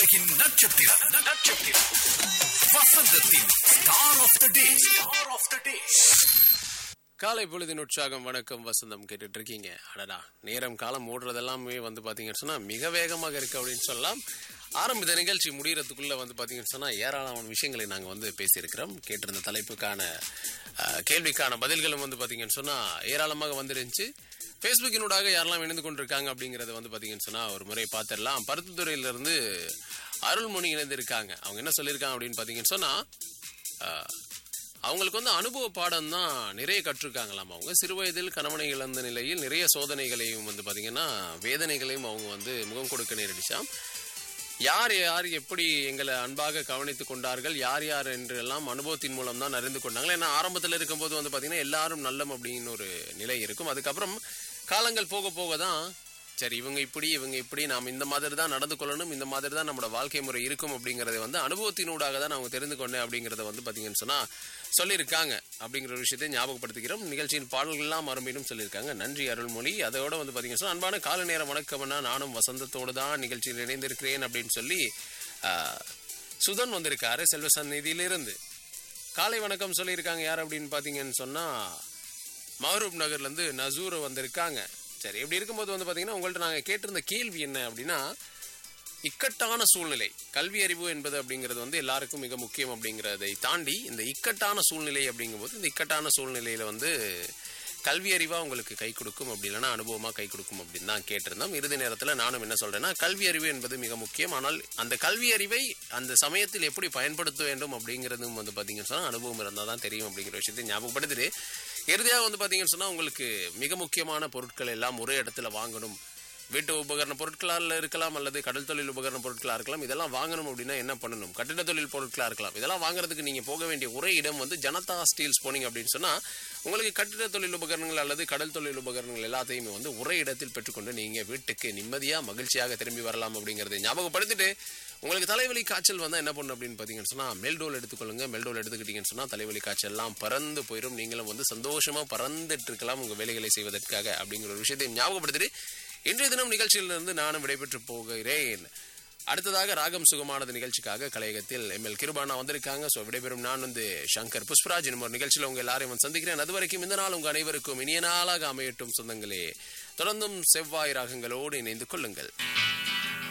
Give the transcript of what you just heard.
உலகின் நட்சத்திரம் நட்சத்திரம் வசந்தத்தின் star of the day star of the day காலை பொழுதின் உற்சாகம் வணக்கம் வசந்தம் கேட்டுட்டு இருக்கீங்க அடடா நேரம் காலம் ஓடுறதெல்லாமே வந்து பாத்தீங்கன்னு சொன்னா மிக வேகமாக இருக்கு அப்படின்னு சொல்லலாம் ஆரம்பித்த நிகழ்ச்சி முடியறதுக்குள்ள வந்து பாத்தீங்கன்னு சொன்னா ஏராளமான விஷயங்களை நாங்க வந்து பேசியிருக்கிறோம் கேட்டிருந்த தலைப்புக்கான அஹ், கேள்விக்கான பதில்களும் வந்து பாத்தீங்கன்னு சொன்னா ஏராளமாக வந்துருந்துச்சு ஃபேஸ்புக்கினூடாக யாரெல்லாம் இணைந்து கொண்டிருக்காங்க அப்படிங்கறத வந்து பாத்தீங்கன்னு சொன்னா ஒரு முறை பார்த்துடலாம் பருத்தித்துறையில இருந்து அருள்மொழி இணைந்திருக்காங்க அவங்க என்ன சொல்லியிருக்காங்க அப்படின்னு பாத்தீங்கன்னு சொன்னா அஹ், அவங்களுக்கு வந்து அனுபவ பாடம் தான் நிறைய கற்றுருக்காங்களாம் அவங்க சிறு வயதில் கணவனை இழந்த நிலையில் நிறைய சோதனைகளையும் வந்து பாத்தீங்கன்னா வேதனைகளையும் அவங்க வந்து முகம் கொடுக்க நேரடிச்சாம் யார் யார் எப்படி எங்களை அன்பாக கவனித்துக் கொண்டார்கள் யார் யார் என்று எல்லாம் அனுபவத்தின் மூலம் தான் அறிந்து கொண்டாங்க ஏன்னா ஆரம்பத்தில் இருக்கும்போது வந்து பாத்தீங்கன்னா எல்லாரும் நல்லம் அப்படின்னு ஒரு நிலை இருக்கும் அதுக்கப்புறம் காலங்கள் போக போக தான் சரி இவங்க இப்படி இவங்க இப்படி நாம் இந்த மாதிரி தான் நடந்து கொள்ளணும் இந்த மாதிரி தான் நம்மளோட வாழ்க்கை முறை இருக்கும் அப்படிங்கறதை வந்து அனுபவத்தினூடாக தான் அவங்க தெரிந்து கொண்டேன் அப்படிங்கறத வந்து பாத்தீங்கன்னு சொன்னா சொல்லியிருக்காங்க அப்படிங்கிற ஒரு விஷயத்தை ஞாபகப்படுத்திக்கிறோம் நிகழ்ச்சியின் பாடல்கள்லாம் மறுபடியும் சொல்லியிருக்காங்க நன்றி அருள்மொழி அதோட வந்து பாத்தீங்கன்னா சொன்னா, அன்பான கால நேர வணக்கம்னா நானும் வசந்தத்தோடு தான் நிகழ்ச்சியில் இணைந்திருக்கிறேன் அப்படின்னு சொல்லி ஆஹ், சுதன் வந்திருக்காரு செல்வ சந்நிதியிலிருந்து காலை வணக்கம் சொல்லியிருக்காங்க யார் அப்படின்னு பாத்தீங்கன்னு சொன்னா மஹரூப் நகர்ல இருந்து நசூர் வந்திருக்காங்க சரி இப்படி இருக்கும்போது வந்து பாத்தீங்கன்னா உங்கள்ட்ட நாங்க கேட்டிருந்த கேள்வி என்ன அப்படின்னா இக்கட்டான சூழ்நிலை கல்வி அறிவு என்பது அப்படிங்கிறது வந்து எல்லாருக்கும் மிக முக்கியம் அப்படிங்கிறதை தாண்டி இந்த இக்கட்டான சூழ்நிலை அப்படிங்கும்போது இந்த இக்கட்டான சூழ்நிலையில வந்து கல்வி அறிவா உங்களுக்கு கை கொடுக்கும் அப்படி இல்லைன்னா அனுபவமா கை கொடுக்கும் அப்படின்னு தான் கேட்டிருந்தோம் இறுதி நேரத்துல நானும் என்ன சொல்றேன்னா கல்வி அறிவு என்பது மிக முக்கியம் ஆனால் அந்த கல்வி அறிவை அந்த சமயத்தில் எப்படி பயன்படுத்த வேண்டும் அப்படிங்கிறதும் வந்து பாத்தீங்கன்னு சொன்னா அனுபவம் இருந்தால் தான் தெரியும் அப்படிங்கிற விஷயத்தை ஞாபகப்படுத்திட்டு இறுதியாக வந்து பாத்தீங்கன்னு சொன்னா உங்களுக்கு மிக முக்கியமான பொருட்கள் எல்லாம் ஒரே இடத்துல வாங்கணும் வீட்டு உபகரண பொருட்களால் இருக்கலாம் அல்லது கடல் தொழில் உபகரண பொருட்களா இருக்கலாம் இதெல்லாம் வாங்கணும் அப்படின்னா என்ன பண்ணணும் கட்டிட தொழில் பொருட்களா இருக்கலாம் இதெல்லாம் வாங்குறதுக்கு நீங்க போக வேண்டிய ஒரே இடம் வந்து ஜனதா ஸ்டீல்ஸ் போனீங்க அப்படின்னு சொன்னா உங்களுக்கு கட்டிட தொழில் உபகரணங்கள் அல்லது கடல் தொழில் உபகரணங்கள் எல்லாத்தையுமே வந்து ஒரே இடத்தில் பெற்றுக்கொண்டு நீங்க வீட்டுக்கு நிம்மதியா மகிழ்ச்சியாக திரும்பி வரலாம் அப்படிங்கறதை ஞாபகப்படுத்திட்டு உங்களுக்கு தலைவலி காய்ச்சல் வந்தா என்ன பண்ணணும் அப்படின்னு பாத்தீங்கன்னு சொன்னா மெல்டோல் எடுத்துக்கொள்ளுங்க மெல்டோல் எடுத்துக்கிட்டீங்கன்னு சொன்னா தலைவலி காய்ச்சல் எல்லாம் பறந்து போயிடும் நீங்களும் வந்து சந்தோஷமா பறந்துட்டு இருக்கலாம் உங்க வேலைகளை செய்வதற்காக அப்படிங்கிற ஒரு விஷயத்தை ஞாபகப்படுத்திட்டு இன்றைய தினம் நிகழ்ச்சியிலிருந்து நானும் விடைபெற்று போகிறேன் அடுத்ததாக ராகம் சுகமானது நிகழ்ச்சிக்காக கலையகத்தில் எம்எல் கிருபானா வந்திருக்காங்க ஸோ விடைபெறும் நான் வந்து சங்கர் புஷ்பராஜ் இன்னும் ஒரு நிகழ்ச்சியில் உங்க எல்லாரையும் வந்து சந்திக்கிறேன் அது வரைக்கும் இந்த நாள் உங்க அனைவருக்கும் இனிய நாளாக அமையட்டும் சொந்தங்களே தொடர்ந்தும் செவ்வாய் ராகங்களோடு இணைந்து கொள்ளுங்கள்